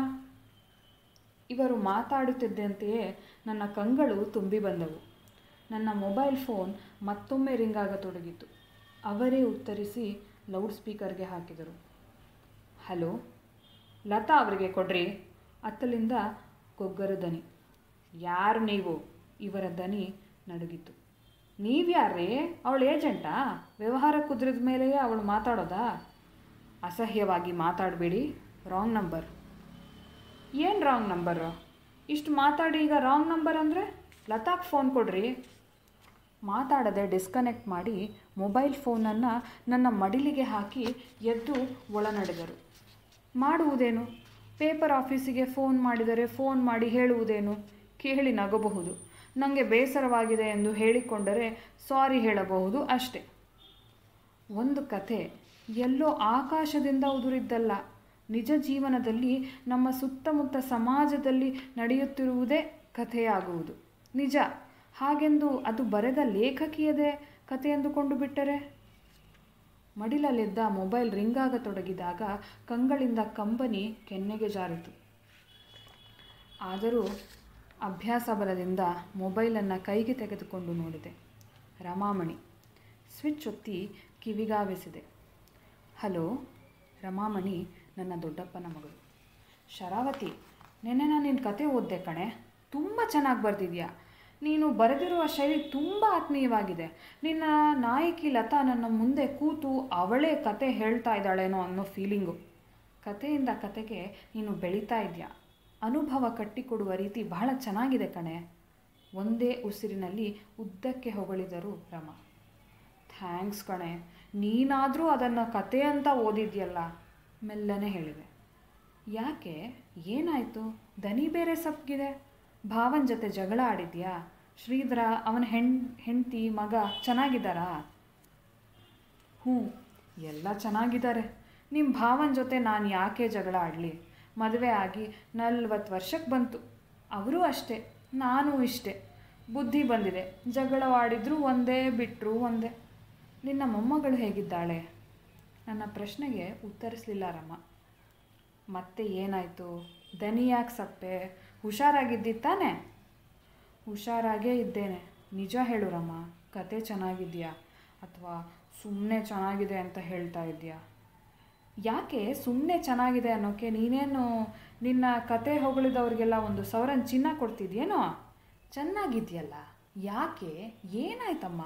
[SPEAKER 1] ಇವರು ಮಾತಾಡುತ್ತಿದ್ದಂತೆಯೇ ನನ್ನ ಕಂಗಳು ತುಂಬಿ ಬಂದವು ನನ್ನ ಮೊಬೈಲ್ ಫೋನ್ ಮತ್ತೊಮ್ಮೆ ರಿಂಗ್ ಆಗತೊಡಗಿತು ಅವರೇ ಉತ್ತರಿಸಿ ಲೌಡ್ ಸ್ಪೀಕರ್ಗೆ ಹಾಕಿದರು ಹಲೋ ಲತಾ ಅವರಿಗೆ ಕೊಡ್ರಿ ಅತ್ತಲಿಂದ ಗೊಗ್ಗರ ದನಿ ಯಾರು ನೀವು ಇವರ ದನಿ ನಡುಗಿತು ನೀವ್ಯಾರೇ ಅವಳು ಏಜೆಂಟಾ ವ್ಯವಹಾರ ಕುದುರಿದ ಮೇಲೆಯೇ ಅವಳು ಮಾತಾಡೋದಾ ಅಸಹ್ಯವಾಗಿ ಮಾತಾಡಬೇಡಿ ರಾಂಗ್ ನಂಬರ್ ಏನು ರಾಂಗ್ ನಂಬರು ಇಷ್ಟು ಮಾತಾಡಿ ಈಗ ರಾಂಗ್ ನಂಬರ್ ಅಂದರೆ ಲತಾಕ್ ಫೋನ್ ಕೊಡ್ರಿ ಮಾತಾಡದೆ ಡಿಸ್ಕನೆಕ್ಟ್ ಮಾಡಿ ಮೊಬೈಲ್ ಫೋನನ್ನು ನನ್ನ ಮಡಿಲಿಗೆ ಹಾಕಿ ಎದ್ದು ಒಳನಡೆದರು ಮಾಡುವುದೇನು ಪೇಪರ್ ಆಫೀಸಿಗೆ ಫೋನ್ ಮಾಡಿದರೆ ಫೋನ್ ಮಾಡಿ ಹೇಳುವುದೇನು ಕೇಳಿ ನಗಬಹುದು ನನಗೆ ಬೇಸರವಾಗಿದೆ ಎಂದು ಹೇಳಿಕೊಂಡರೆ ಸಾರಿ ಹೇಳಬಹುದು ಅಷ್ಟೆ ಒಂದು ಕಥೆ ಎಲ್ಲೋ ಆಕಾಶದಿಂದ ಉದುರಿದ್ದಲ್ಲ ನಿಜ ಜೀವನದಲ್ಲಿ ನಮ್ಮ ಸುತ್ತಮುತ್ತ ಸಮಾಜದಲ್ಲಿ ನಡೆಯುತ್ತಿರುವುದೇ ಕಥೆಯಾಗುವುದು ನಿಜ ಹಾಗೆಂದು ಅದು ಬರೆದ ಲೇಖಕಿಯದೇ ಕಥೆ ಎಂದುಕೊಂಡು ಬಿಟ್ಟರೆ ಮಡಿಲಲ್ಲಿದ್ದ ಮೊಬೈಲ್ ರಿಂಗಾಗತೊಡಗಿದಾಗ ಕಂಗಳಿಂದ ಕಂಬನಿ ಕೆನ್ನೆಗೆ ಜಾರಿತು ಆದರೂ ಅಭ್ಯಾಸ ಬಲದಿಂದ ಮೊಬೈಲನ್ನು ಕೈಗೆ ತೆಗೆದುಕೊಂಡು ನೋಡಿದೆ ರಮಾಮಣಿ ಸ್ವಿಚ್ ಒತ್ತಿ ಕಿವಿಗಾವಿಸಿದೆ ಹಲೋ ರಮಾಮಣಿ ನನ್ನ ದೊಡ್ಡಪ್ಪನ ಮಗಳು ಶರಾವತಿ ನೆನ್ನೆ ನಾನು ನಿನ್ನ ಕತೆ ಓದಿದೆ ಕಣೆ ತುಂಬ ಚೆನ್ನಾಗಿ ಬರೆದಿದ್ಯಾ ನೀನು ಬರೆದಿರುವ ಶೈಲಿ ತುಂಬ ಆತ್ಮೀಯವಾಗಿದೆ ನಿನ್ನ ನಾಯಕಿ ಲತಾ ನನ್ನ ಮುಂದೆ ಕೂತು ಅವಳೇ ಕತೆ ಹೇಳ್ತಾ ಇದ್ದಾಳೇನೋ ಅನ್ನೋ ಫೀಲಿಂಗು ಕತೆಯಿಂದ ಕತೆಗೆ ನೀನು ಬೆಳೀತಾ ಇದೆಯಾ ಅನುಭವ ಕಟ್ಟಿಕೊಡುವ ರೀತಿ ಬಹಳ ಚೆನ್ನಾಗಿದೆ ಕಣೆ ಒಂದೇ ಉಸಿರಿನಲ್ಲಿ ಉದ್ದಕ್ಕೆ ಹೊಗಳಿದರು ರಮ ಥ್ಯಾಂಕ್ಸ್ ಕಣೆ ನೀನಾದರೂ ಅದನ್ನು ಕತೆ ಅಂತ ಓದಿದ್ಯಲ್ಲ ಮೆಲ್ಲನೆ ಹೇಳಿದೆ ಯಾಕೆ ಏನಾಯಿತು ದನಿ ಬೇರೆ ಸಪ್ಪಗಿದೆ ಭಾವನ ಜೊತೆ ಜಗಳ ಆಡಿದ್ಯಾ ಶ್ರೀಧರ ಅವನ ಹೆಣ್ ಹೆಂಡತಿ ಮಗ ಚೆನ್ನಾಗಿದ್ದಾರಾ ಹ್ಞೂ ಎಲ್ಲ ಚೆನ್ನಾಗಿದ್ದಾರೆ ನಿಮ್ಮ ಭಾವನ ಜೊತೆ ನಾನು ಯಾಕೆ ಜಗಳ ಆಡಲಿ ಮದುವೆ ಆಗಿ ನಲ್ವತ್ತು ವರ್ಷಕ್ಕೆ ಬಂತು ಅವರೂ ಅಷ್ಟೇ ನಾನು ಇಷ್ಟೇ ಬುದ್ಧಿ ಬಂದಿದೆ ಜಗಳವಾಡಿದ್ರು ಒಂದೇ ಬಿಟ್ಟರು ಒಂದೇ ನಿನ್ನ ಮೊಮ್ಮಗಳು ಹೇಗಿದ್ದಾಳೆ ನನ್ನ ಪ್ರಶ್ನೆಗೆ ಉತ್ತರಿಸಲಿಲ್ಲ ರಮ್ಮ ಮತ್ತೆ ಏನಾಯಿತು ದನಿ ಯಾಕೆ ಸಪ್ಪೆ ಹುಷಾರಾಗಿದ್ದಿತ್ತಾನೆ ಹುಷಾರಾಗೇ ಇದ್ದೇನೆ ನಿಜ ಹೇಳು ರಮ್ಮ ಕತೆ ಚೆನ್ನಾಗಿದೆಯಾ ಅಥವಾ ಸುಮ್ಮನೆ ಚೆನ್ನಾಗಿದೆ ಅಂತ ಹೇಳ್ತಾ ಇದೆಯಾ ಯಾಕೆ ಸುಮ್ಮನೆ ಚೆನ್ನಾಗಿದೆ ಅನ್ನೋಕ್ಕೆ ನೀನೇನು ನಿನ್ನ ಕತೆ ಹೊಗಳಿದವ್ರಿಗೆಲ್ಲ ಒಂದು ಸಾವಿರನ ಚಿನ್ನ ಕೊಡ್ತಿದ್ಯೇನೋ ಚೆನ್ನಾಗಿದೆಯಲ್ಲ ಯಾಕೆ ಏನಾಯ್ತಮ್ಮ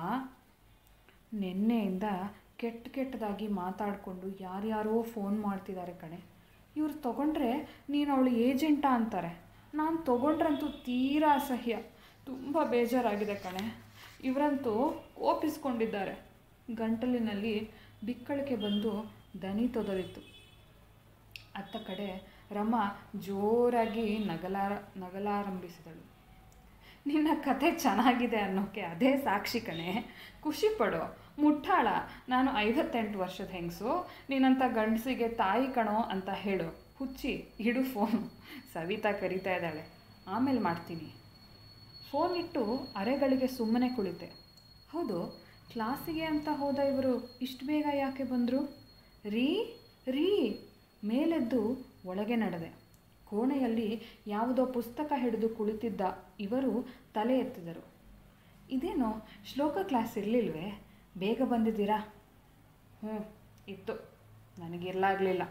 [SPEAKER 1] ನಿನ್ನೆಯಿಂದ ಕೆಟ್ಟ ಕೆಟ್ಟದಾಗಿ ಮಾತಾಡಿಕೊಂಡು ಯಾರ್ಯಾರೋ ಫೋನ್ ಮಾಡ್ತಿದ್ದಾರೆ ಕಣೆ ಇವ್ರು ತಗೊಂಡ್ರೆ ನೀನು ಅವಳು ಏಜೆಂಟಾ ಅಂತಾರೆ ನಾನು ತೊಗೊಂಡ್ರಂತೂ ತೀರಾ ಅಸಹ್ಯ ತುಂಬ ಬೇಜಾರಾಗಿದೆ ಕಣೆ ಇವರಂತೂ ಕೋಪಿಸ್ಕೊಂಡಿದ್ದಾರೆ ಗಂಟಲಿನಲ್ಲಿ ಬಿಕ್ಕಳಿಕೆ ಬಂದು ದನಿ ತೊದಲಿತ್ತು ಅತ್ತ ಕಡೆ ರಮ ಜೋರಾಗಿ ನಗಲಾರ ನಗಲಾರಂಭಿಸಿದಳು ನಿನ್ನ ಕತೆ ಚೆನ್ನಾಗಿದೆ ಅನ್ನೋಕ್ಕೆ ಅದೇ ಸಾಕ್ಷಿ ಕಣೆ ಖುಷಿ ಪಡೋ ಮುಟ್ಟಾಳ ನಾನು ಐವತ್ತೆಂಟು ವರ್ಷದ ಹೆಂಗಸು ನೀನಂಥ ಗಂಡಸಿಗೆ ತಾಯಿ ಕಣೋ ಅಂತ ಹೇಳು ಹುಚ್ಚಿ ಇಡು ಫೋನು ಸವಿತಾ ಕರಿತಾ ಇದ್ದಾಳೆ ಆಮೇಲೆ ಮಾಡ್ತೀನಿ ಫೋನ್ ಇಟ್ಟು ಅರೆಗಳಿಗೆ ಸುಮ್ಮನೆ ಕುಳಿತೆ ಹೌದು ಕ್ಲಾಸಿಗೆ ಅಂತ ಹೋದ ಇವರು ಇಷ್ಟು ಬೇಗ ಯಾಕೆ ಬಂದರು ರೀ ರೀ ಮೇಲೆದ್ದು ಒಳಗೆ ನಡೆದೆ ಕೋಣೆಯಲ್ಲಿ ಯಾವುದೋ ಪುಸ್ತಕ ಹಿಡಿದು ಕುಳಿತಿದ್ದ ಇವರು ತಲೆ ಎತ್ತಿದರು ಇದೇನೋ ಶ್ಲೋಕ ಕ್ಲಾಸ್ ಇರಲಿಲ್ವೇ ಬೇಗ ಬಂದಿದ್ದೀರಾ ಹ್ಞೂ ಇತ್ತು ನನಗಿರಲಾಗಲಿಲ್ಲ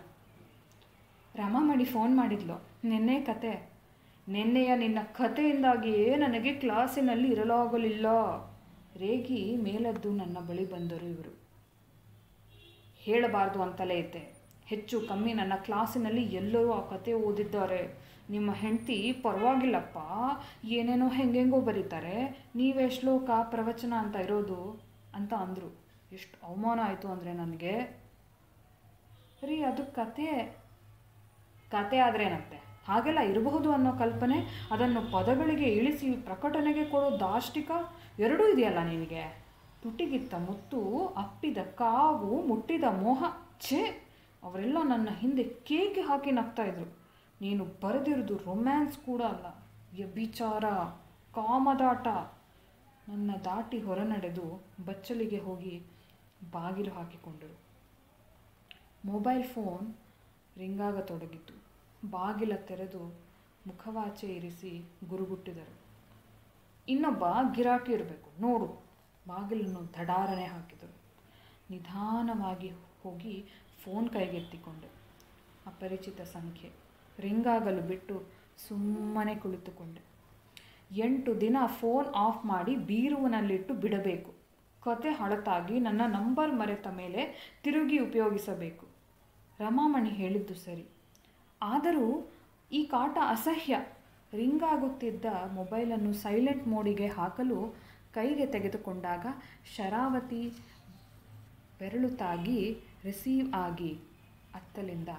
[SPEAKER 1] ರಮಾಮಣಿ ಫೋನ್ ಮಾಡಿದ್ಲು ನಿನ್ನೆ ಕತೆ ನಿನ್ನೆಯ ನಿನ್ನ ಕಥೆಯಿಂದಾಗಿಯೇ ನನಗೆ ಕ್ಲಾಸಿನಲ್ಲಿ ಇರಲಾಗಲಿಲ್ಲ ರೇಗಿ ಮೇಲದ್ದು ನನ್ನ ಬಳಿ ಬಂದರು ಇವರು ಹೇಳಬಾರ್ದು ಅಂತಲೇ ಇದ್ದೆ ಹೆಚ್ಚು ಕಮ್ಮಿ ನನ್ನ ಕ್ಲಾಸಿನಲ್ಲಿ ಎಲ್ಲರೂ ಆ ಕತೆ ಓದಿದ್ದಾರೆ ನಿಮ್ಮ ಹೆಂಡತಿ ಪರವಾಗಿಲ್ಲಪ್ಪ ಏನೇನೋ ಹೆಂಗೆಂಗೋ ಬರೀತಾರೆ ನೀವೇ ಶ್ಲೋಕ ಪ್ರವಚನ ಅಂತ ಇರೋದು ಅಂತ ಅಂದರು ಎಷ್ಟು ಅವಮಾನ ಆಯಿತು ಅಂದರೆ ನನಗೆ ರೀ ಅದು ಕತೆ ಕತೆ ಆದ್ರೇನಂತೆ ಹಾಗೆಲ್ಲ ಇರಬಹುದು ಅನ್ನೋ ಕಲ್ಪನೆ ಅದನ್ನು ಪದಗಳಿಗೆ ಇಳಿಸಿ ಪ್ರಕಟಣೆಗೆ ಕೊಡೋ ದಾಷ್ಟಿಕ ಎರಡೂ ಇದೆಯಲ್ಲ ನಿನಗೆ ತುಟಿಗಿತ್ತ ಮುತ್ತು ಅಪ್ಪಿದ ಕಾವು ಮುಟ್ಟಿದ ಮೋಹ ಛೇ ಅವರೆಲ್ಲ ನನ್ನ ಹಿಂದೆ ಕೇಕೆ ಹಾಕಿ ನಗ್ತಾ ಇದ್ರು ನೀನು ಬರೆದಿರೋದು ರೊಮ್ಯಾನ್ಸ್ ಕೂಡ ಅಲ್ಲ ವ್ಯಭಿಚಾರ ಕಾಮದಾಟ ನನ್ನ ದಾಟಿ ಹೊರನಡೆದು ಬಚ್ಚಲಿಗೆ ಹೋಗಿ ಬಾಗಿಲು ಹಾಕಿಕೊಂಡರು ಮೊಬೈಲ್ ಫೋನ್ ರಿಂಗಾಗತೊಡಗಿತು ಬಾಗಿಲ ತೆರೆದು ಮುಖವಾಚೆ ಇರಿಸಿ ಗುರುಗುಟ್ಟಿದರು ಇನ್ನೊಬ್ಬ ಗಿರಾಕಿ ಇರಬೇಕು ನೋಡು ಬಾಗಿಲನ್ನು ಧಡಾರನೆ ಹಾಕಿದರು ನಿಧಾನವಾಗಿ ಹೋಗಿ ಫೋನ್ ಕೈಗೆತ್ತಿಕೊಂಡೆ ಅಪರಿಚಿತ ಸಂಖ್ಯೆ ರಿಂಗಾಗಲು ಬಿಟ್ಟು ಸುಮ್ಮನೆ ಕುಳಿತುಕೊಂಡೆ ಎಂಟು ದಿನ ಫೋನ್ ಆಫ್ ಮಾಡಿ ಬೀರುವಿನಲ್ಲಿಟ್ಟು ಬಿಡಬೇಕು ಕತೆ ಹಳತಾಗಿ ನನ್ನ ನಂಬರ್ ಮರೆತ ಮೇಲೆ ತಿರುಗಿ ಉಪಯೋಗಿಸಬೇಕು ರಮಾಮಣಿ ಹೇಳಿದ್ದು ಸರಿ ಆದರೂ ಈ ಕಾಟ ಅಸಹ್ಯ ರಿಂಗ್ ಆಗುತ್ತಿದ್ದ ಮೊಬೈಲನ್ನು ಸೈಲೆಂಟ್ ಮೋಡಿಗೆ ಹಾಕಲು ಕೈಗೆ ತೆಗೆದುಕೊಂಡಾಗ ಶರಾವತಿ ಬೆರಳು ತಾಗಿ ರಿಸೀವ್ ಆಗಿ ಅತ್ತಲಿಂದ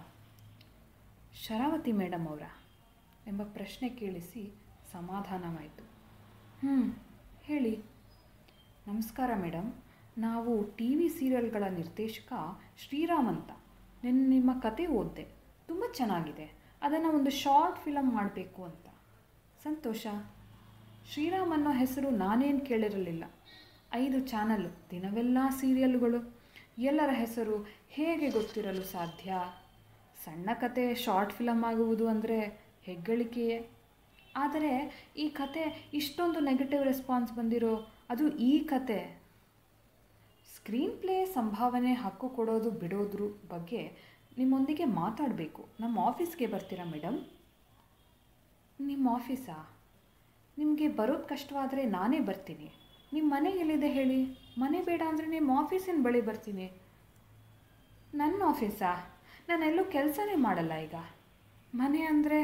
[SPEAKER 1] ಶರಾವತಿ ಮೇಡಮ್ ಅವರ ಎಂಬ ಪ್ರಶ್ನೆ ಕೇಳಿಸಿ ಸಮಾಧಾನವಾಯಿತು ಹ್ಞೂ ಹೇಳಿ ನಮಸ್ಕಾರ ಮೇಡಮ್ ನಾವು ಟಿ ವಿ ಸೀರಿಯಲ್ಗಳ ನಿರ್ದೇಶಕ ಶ್ರೀರಾಮ್ ಅಂತ ನಿನ್ನ ನಿಮ್ಮ ಕತೆ ಓದಿದೆ ತುಂಬ ಚೆನ್ನಾಗಿದೆ ಅದನ್ನು ಒಂದು ಶಾರ್ಟ್ ಫಿಲಮ್ ಮಾಡಬೇಕು ಅಂತ ಸಂತೋಷ ಶ್ರೀರಾಮ್ ಅನ್ನೋ ಹೆಸರು ನಾನೇನು ಕೇಳಿರಲಿಲ್ಲ ಐದು ಚಾನಲ್ಲು ದಿನವೆಲ್ಲ ಸೀರಿಯಲ್ಗಳು ಎಲ್ಲರ ಹೆಸರು ಹೇಗೆ ಗೊತ್ತಿರಲು ಸಾಧ್ಯ ಸಣ್ಣ ಕತೆ ಶಾರ್ಟ್ ಫಿಲಮ್ ಆಗುವುದು ಅಂದರೆ ಹೆಗ್ಗಳಿಕೆಯೇ ಆದರೆ ಈ ಕತೆ ಇಷ್ಟೊಂದು ನೆಗೆಟಿವ್ ರೆಸ್ಪಾನ್ಸ್ ಬಂದಿರೋ ಅದು ಈ ಕತೆ ಸ್ಕ್ರೀನ್ ಪ್ಲೇ ಸಂಭಾವನೆ ಹಕ್ಕು ಕೊಡೋದು ಬಿಡೋದ್ರ ಬಗ್ಗೆ ನಿಮ್ಮೊಂದಿಗೆ ಮಾತಾಡಬೇಕು ನಮ್ಮ ಆಫೀಸ್ಗೆ ಬರ್ತೀರಾ ಮೇಡಮ್ ನಿಮ್ಮ ಆಫೀಸಾ ನಿಮಗೆ ಬರೋದು ಕಷ್ಟವಾದರೆ ನಾನೇ ಬರ್ತೀನಿ ನಿಮ್ಮ ಮನೆ ಎಲ್ಲಿದೆ ಹೇಳಿ ಮನೆ ಬೇಡ ಅಂದರೆ ನಿಮ್ಮ ಆಫೀಸಿನ ಬಳಿ ಬರ್ತೀನಿ ನನ್ನ ಆಫೀಸಾ ನಾನೆಲ್ಲೂ ಕೆಲಸನೇ ಮಾಡಲ್ಲ ಈಗ ಮನೆ ಅಂದರೆ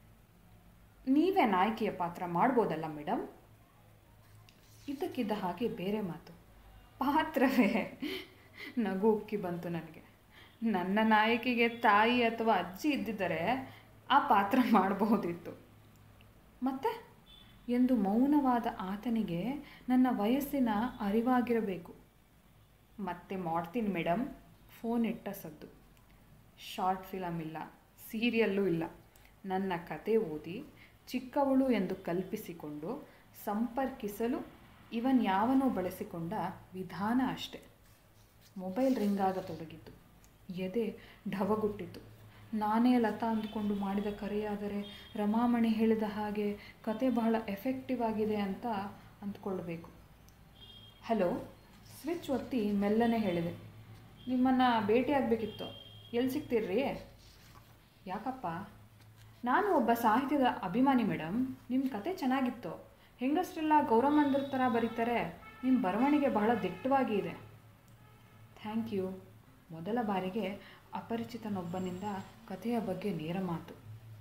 [SPEAKER 1] ನೀವೇ ನಾಯಕಿಯ ಪಾತ್ರ ಮಾಡ್ಬೋದಲ್ಲ ಮೇಡಮ್ ಇದ್ದಕ್ಕಿದ್ದ ಹಾಗೆ ಬೇರೆ ಮಾತು ಪಾತ್ರವೇ ನಗು ಉಕ್ಕಿ ಬಂತು ನನಗೆ ನನ್ನ ನಾಯಕಿಗೆ ತಾಯಿ ಅಥವಾ ಅಜ್ಜಿ ಇದ್ದಿದ್ದರೆ ಆ ಪಾತ್ರ ಮಾಡಬಹುದಿತ್ತು ಮತ್ತೆ ಎಂದು ಮೌನವಾದ ಆತನಿಗೆ ನನ್ನ ವಯಸ್ಸಿನ ಅರಿವಾಗಿರಬೇಕು ಮತ್ತೆ ಮಾಡ್ತೀನಿ ಮೇಡಮ್ ಫೋನ್ ಇಟ್ಟ ಸದ್ದು ಶಾರ್ಟ್ ಫಿಲಮ್ ಇಲ್ಲ ಸೀರಿಯಲ್ಲೂ ಇಲ್ಲ ನನ್ನ ಕತೆ ಓದಿ ಚಿಕ್ಕವಳು ಎಂದು ಕಲ್ಪಿಸಿಕೊಂಡು ಸಂಪರ್ಕಿಸಲು ಇವನ್ ಯಾವನೋ ಬಳಸಿಕೊಂಡ ವಿಧಾನ ಅಷ್ಟೆ ಮೊಬೈಲ್ ರಿಂಗ್ ಆಗತೊಡಗಿತು ಎದೆ ಢವಗುಟ್ಟಿತು ನಾನೇ ಲತಾ ಅಂದುಕೊಂಡು ಮಾಡಿದ ಕರೆಯಾದರೆ ರಮಾಮಣಿ ಹೇಳಿದ ಹಾಗೆ ಕತೆ ಬಹಳ ಎಫೆಕ್ಟಿವ್ ಆಗಿದೆ ಅಂತ ಅಂದ್ಕೊಳ್ಬೇಕು ಹಲೋ ಸ್ವಿಚ್ ಒತ್ತಿ ಮೆಲ್ಲನೆ ಹೇಳಿದೆ ನಿಮ್ಮನ್ನು ಭೇಟಿಯಾಗಬೇಕಿತ್ತು ಎಲ್ಲಿ ಸಿಗ್ತೀರ್ರಿ ಯಾಕಪ್ಪ ನಾನು ಒಬ್ಬ ಸಾಹಿತ್ಯದ ಅಭಿಮಾನಿ ಮೇಡಮ್ ನಿಮ್ಮ ಕತೆ ಚೆನ್ನಾಗಿತ್ತು ಹೆಂಗಸರೆಲ್ಲ ಗೌರವಂದ್ರ ಥರ ಬರೀತಾರೆ ನಿಮ್ಮ ಬರವಣಿಗೆ ಬಹಳ ದಿಟ್ಟವಾಗಿ ಇದೆ ಥ್ಯಾಂಕ್ ಯು ಮೊದಲ ಬಾರಿಗೆ ಅಪರಿಚಿತನೊಬ್ಬನಿಂದ ಕಥೆಯ ಬಗ್ಗೆ ನೇರ ಮಾತು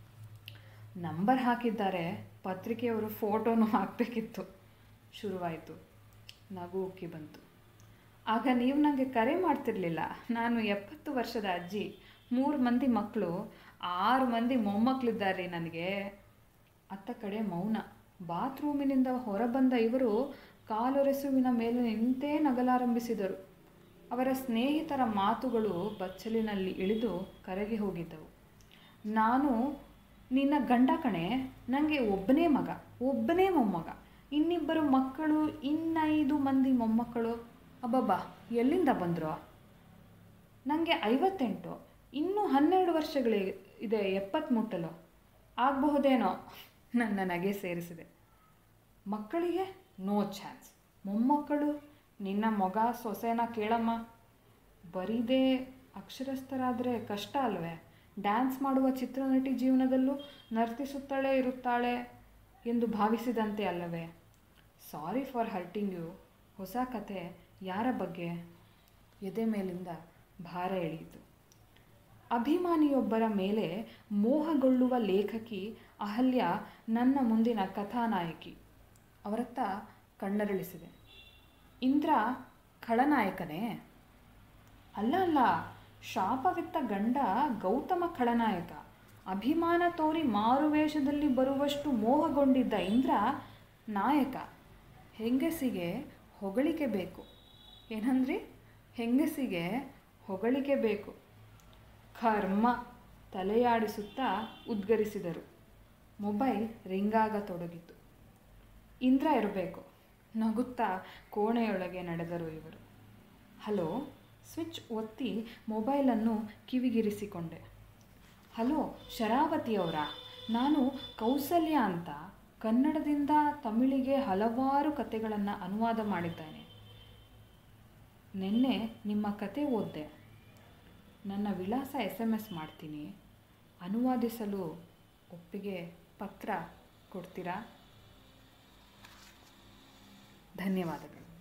[SPEAKER 1] ನಂಬರ್ ಹಾಕಿದ್ದಾರೆ ಪತ್ರಿಕೆಯವರು ಫೋಟೋನು ಹಾಕಬೇಕಿತ್ತು ಶುರುವಾಯಿತು ನಗು ಉಕ್ಕಿ ಬಂತು ಆಗ ನೀವು ನನಗೆ ಕರೆ ಮಾಡ್ತಿರ್ಲಿಲ್ಲ ನಾನು ಎಪ್ಪತ್ತು ವರ್ಷದ ಅಜ್ಜಿ ಮೂರು ಮಂದಿ ಮಕ್ಕಳು ಆರು ಮಂದಿ ಮೊಮ್ಮಕ್ಕಳಿದ್ದಾರೆ ನನಗೆ ಅತ್ತ ಕಡೆ ಮೌನ ಬಾತ್ರೂಮಿನಿಂದ ಹೊರಬಂದ ಇವರು ಕಾಲೊರೆಸುವಿನ ಮೇಲೆ ನಿಂತೇ ನಗಲಾರಂಭಿಸಿದರು ಅವರ ಸ್ನೇಹಿತರ ಮಾತುಗಳು ಬಚ್ಚಲಿನಲ್ಲಿ ಇಳಿದು ಕರಗಿ ಹೋಗಿದ್ದವು ನಾನು ನಿನ್ನ ಗಂಡ ಕಣೆ ನನಗೆ ಒಬ್ಬನೇ ಮಗ ಒಬ್ಬನೇ ಮೊಮ್ಮಗ ಇನ್ನಿಬ್ಬರು ಮಕ್ಕಳು ಇನ್ನೈದು ಮಂದಿ ಮೊಮ್ಮಕ್ಕಳು ಅಬ್ಬಬ್ಬಾ ಎಲ್ಲಿಂದ ಬಂದರು ನನಗೆ ಐವತ್ತೆಂಟು ಇನ್ನೂ ಹನ್ನೆರಡು ವರ್ಷಗಳೇ ಇದೆ ಎಪ್ಪತ್ತು ಮುಟ್ಟಲು ಆಗಬಹುದೇನೋ ನನ್ನ ನಗೆ ಸೇರಿಸಿದೆ ಮಕ್ಕಳಿಗೆ ನೋ ಚಾನ್ಸ್ ಮೊಮ್ಮಕ್ಕಳು ನಿನ್ನ ಮೊಗ ಸೊಸೆನ ಕೇಳಮ್ಮ ಬರೀದೇ ಅಕ್ಷರಸ್ಥರಾದರೆ ಕಷ್ಟ ಅಲ್ವೇ ಡ್ಯಾನ್ಸ್ ಮಾಡುವ ಚಿತ್ರನಟಿ ಜೀವನದಲ್ಲೂ ನರ್ತಿಸುತ್ತಲೇ ಇರುತ್ತಾಳೆ ಎಂದು ಭಾವಿಸಿದಂತೆ ಅಲ್ಲವೇ ಸಾರಿ ಫಾರ್ ಹರ್ಟಿಂಗ್ ಯು ಹೊಸ ಕತೆ ಯಾರ ಬಗ್ಗೆ ಎದೆ ಮೇಲಿಂದ ಭಾರ ಎಳೆಯಿತು ಅಭಿಮಾನಿಯೊಬ್ಬರ ಮೇಲೆ ಮೋಹಗೊಳ್ಳುವ ಲೇಖಕಿ ಅಹಲ್ಯ ನನ್ನ ಮುಂದಿನ ಕಥಾನಾಯಕಿ ಅವರತ್ತ ಕಣ್ಣರಳಿಸಿದೆ ಇಂದ್ರ ಖಳನಾಯಕನೇ ಅಲ್ಲ ಅಲ್ಲ ಶಾಪವಿತ್ತ ಗಂಡ ಗೌತಮ ಖಳನಾಯಕ ಅಭಿಮಾನ ತೋರಿ ಮಾರುವೇಷದಲ್ಲಿ ಬರುವಷ್ಟು ಮೋಹಗೊಂಡಿದ್ದ ಇಂದ್ರ ನಾಯಕ ಹೆಂಗಸಿಗೆ ಹೊಗಳಿಕೆ ಬೇಕು ಏನಂದ್ರಿ ಹೆಂಗಸಿಗೆ ಹೊಗಳಿಕೆ ಬೇಕು ಕರ್ಮ ತಲೆಯಾಡಿಸುತ್ತಾ ಉದ್ಗರಿಸಿದರು ಮೊಬೈಲ್ ರಿಂಗಾಗತೊಡಗಿತು ಇಂದ್ರ ಇರಬೇಕು ನಗುತ್ತಾ ಕೋಣೆಯೊಳಗೆ ನಡೆದರು ಇವರು ಹಲೋ ಸ್ವಿಚ್ ಒತ್ತಿ ಮೊಬೈಲನ್ನು ಕಿವಿಗಿರಿಸಿಕೊಂಡೆ ಹಲೋ ಶರಾವತಿಯವರ ನಾನು ಕೌಸಲ್ಯ ಅಂತ ಕನ್ನಡದಿಂದ ತಮಿಳಿಗೆ ಹಲವಾರು ಕತೆಗಳನ್ನು ಅನುವಾದ ಮಾಡಿದ್ದೇನೆ ನಿನ್ನೆ ನಿಮ್ಮ ಕತೆ ಓದಿದೆ ನನ್ನ ವಿಳಾಸ ಎಸ್ ಎಮ್ ಎಸ್ ಮಾಡ್ತೀನಿ ಅನುವಾದಿಸಲು ಒಪ್ಪಿಗೆ ಪತ್ರ ಕೊಡ್ತೀರಾ ಧನ್ಯವಾದಗಳು